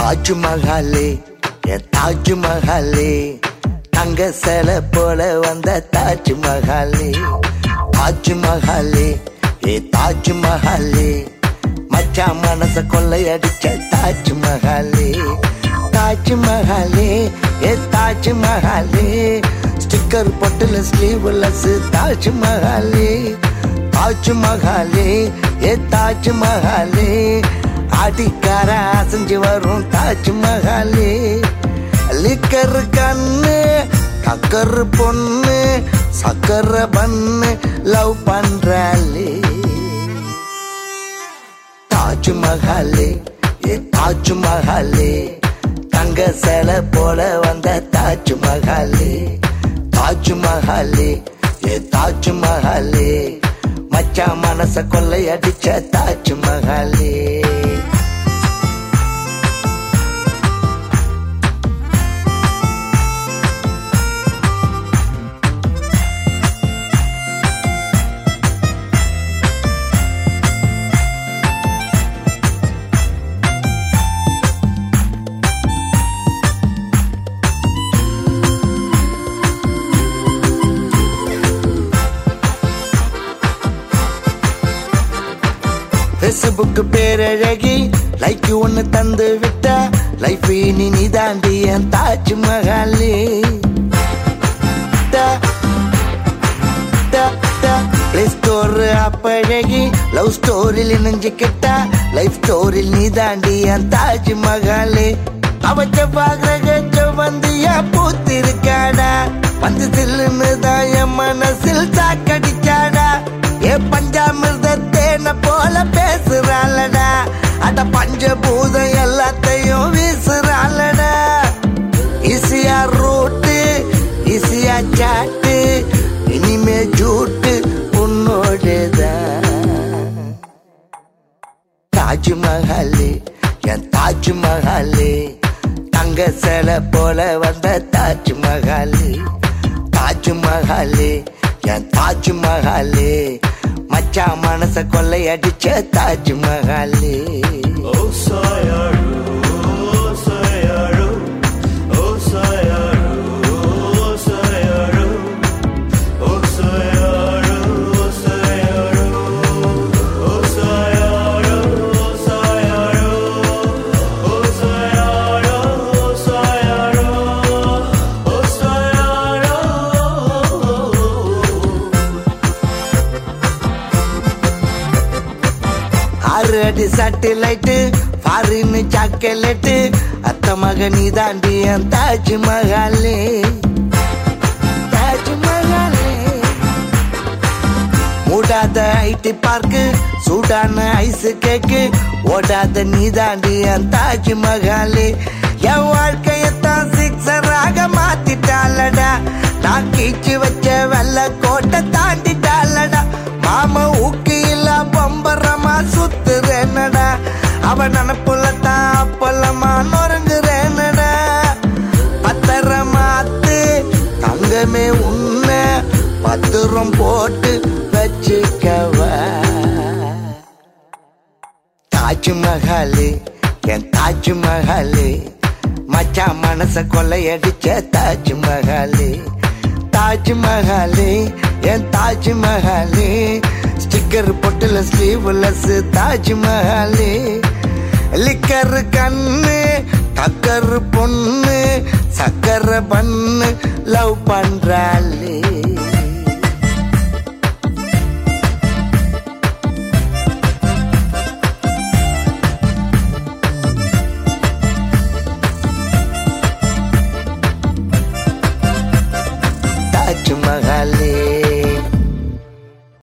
தாஜ்மஹாலே என் தாஜ்மஹாலே தங்க சிலை போல வந்த தாஜ்மஹாலே தாஜ்மஹாலே ஏ தாஜ்மஹாலே மச்சான் மனச கொள்ளையடிச்ச தாஜ்மஹாலே தாஜ்மஹாலே ஏ தாஜ்மஹாலே ஸ்டிக்கர் பொட்டுல ஸ்லீவ்லெஸ் தாஜ்மஹாலே தாஜ்மஹாலே ஏ தாஜ்மஹாலே அடிக்கார அசைஞ்சு வரும் தாஜ்மஹாலே லிக்கர் கண்ணு கக்கர் பொண்ணு சக்கர பண்ணு லவ் பண்றாளே தாஜ்மஹாலே ஏ தாஜ்மஹாலே தங்க சிலை போல வந்த தாஜ்மஹாலே தாஜ்மஹாலே ஏ தாஜ்மஹாலே மச்சான் மனச கொள்ளையடிச்ச தாஜ்மஹாலே ஃபேஸ்புக் பேரழகி லைக் ஒன்னு தந்து விட்டா லைஃப் இனி நீ தாண்டி என் தாஜ்மஹாலே பிளே ஸ்டோர் அப்பழகி லவ் ஸ்டோரியில் நெஞ்சுக்கிட்டா லைஃப் ஸ்டோரியில் நீ தாண்டி என் தாஜ்மஹாலே அவச்ச பாக்குற வந்தியா பூத்திருக்காடா வந்து சில்லுன்னு தான் என் மனசில் சாக்கடிச்சாடா ஏ பஞ்சாமிர்த தேன போல பேசுறாளடா அட பஞ்சபூதம் எல்லாத்தையும் வீசுறாளடா ஈஸியா ரூட்டு ஈஸியா சாட்டு இனிமே ஜூட்டு உன்னோடுதான் தாஜ்மஹாலே என் தாஜ்மஹாலே தங்க சிலை போல வந்த தாஜ்மஹாலே தாஜ்மஹாலே என் தாஜ்மஹாலே மச்சான் மனச கொள்ளையடிச்ச தாஜ்மஹாலே Oh Sayaro, oh Sayaro, oh Sayaro, oh Sayaro, oh Sayaro, oh Sayaro, oh Sayaro, oh Sayaro, oh Sayaro, oh Sayaro, oh Sayaro. ஆறு அடி சாட்டிலைட்டு ஃபாரின் சாக்கலேட்டு அத்த மகனி தாண்டி என் தாஜ்மஹாலே தாஜ்மஹாலே மூடாத ஐடி பார்க்கு சூடான ஐஸ் கேக்கு ஓடாத நீ தாண்டி என் தாஜ்மஹாலே என் வாழ்க்கையத்தான் சிக்ஸராக மாத்திட்டாலடா நான் கீச்சு வச்ச வெள்ள கோட்டை தாண்டிட்டாலடா மாம ஊக்கி இல்ல பம்பரமா சுத்துறேனடா அவன் நினப்புல தான் அப்பலமா நொறுங்குறேனடா பத்திரமாத்து தங்கமே உன்ன பத்திரம் போட்டு வச்சுக்கவா தாஜ்மஹாலே என் தாஜ்மஹாலே மச்சான் மனச கொள்ளையடிச்ச தாஜ்மஹாலே தாஜ்மஹாலே என் தாஜ்மஹாலே ஸ்டிக்கர் பொட்டுல ஸ்லீவ்லெஸ் தாஜ்மஹாலே லிக்கர் கண்ணு கக்கர் பொண்ணு சக்கர பண்ணு லவ் பண்றாளே